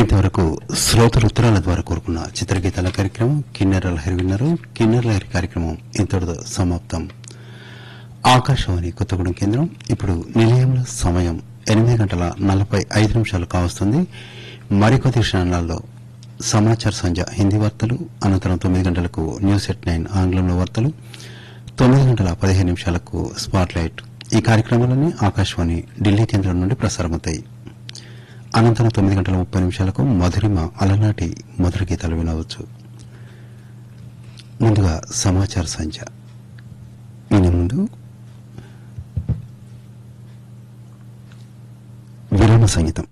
ఇంతవరకు శ్రోతలు ఉత్తరాల ద్వారా కోరుకున్న చిత్రగీతాల కార్యక్రమం కిన్నెర లహరి విన్నారు కిన్నెర లహరి కార్యక్రమం ఇంతటితో సమాప్తం ఆకాశవాణి కొత్తగూడెం కేంద్రం ఇప్పుడు నిలయంలో సమయం ఎనిమిది గంటల నలభై ఐదు నిమిషాలు కావస్తుంది మరికొద్ది క్షణాల్లో సమాచార సంధ్య హిందీ వార్తలు అనంతరం తొమ్మిది గంటలకు న్యూస్ ఎట్ నైన్ ఆంగ్లంలో వార్తలు తొమ్మిది గంటల పదిహేను నిమిషాలకు స్పాట్ లైట్ ఈ కార్యక్రమాలన్నీ ఆకాశవాణి ఢిల్లీ కేంద్రం నుండి ప్రసారమవుతాయి అనంతరం తొమ్మిది గంటల ముప్పై నిమిషాలకు మధురిమ అలనాటి మధుర గీతాలు వినవచ్చు ముందుగా సమాచార సంఖ్య వినే ముందు విరామ సంగీతం